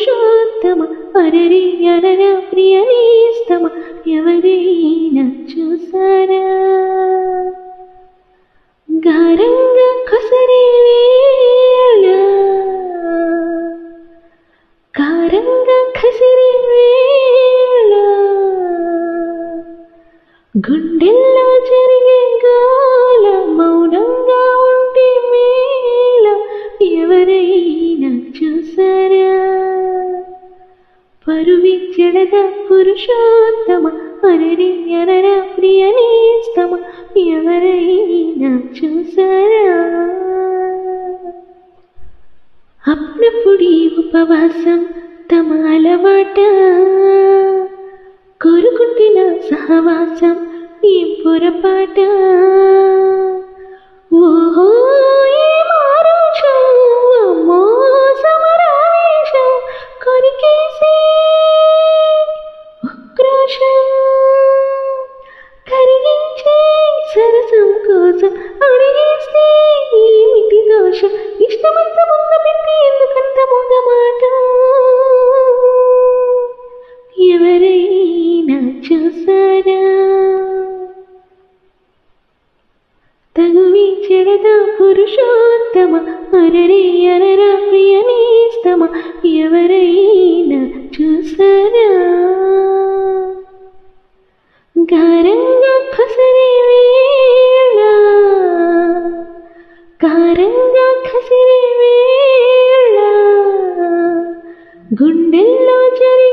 పురుషోత్తమ అరరి అరర ప్రియనేస్తమ ఎవరైనా చూసారా గారంగా కసరి వేళ కారంగా కసిరి వేళ గుండెల్లో జరిగే గాల మౌనంగా ఉంటే మేళ ఎవరైనా చూసారా పరువిచ్చడద పురుషోత్తమ అరరి అరర ప్రియనేస్తమ ఎవరైనా చూసారా అప్పుడప్పుడు ఈ ఉపవాసం తమ అలవాట కోరుకుంటున్న సహవాసం ఈ పొరపాట ఓహో ఈ మారుషం, అమ్మో సమరావేశం, కొరికేసే ఉక్రోషం కరిగించే సరసం కోసం అడిగేస్తే ఏమిటి దోషం ఇష్టమంత మొక్క పెట్టి ఎందుకంత మొగ మాట ఎవరైనా చూసారా తగువి చెడద పురుషోత్తమ అరరే అరర ప్రియనేస్తమ ఎవరైనా చూసారా గారంగా కసరి వేళ గారంగా కసరి వేళ గుండెల్లో జరి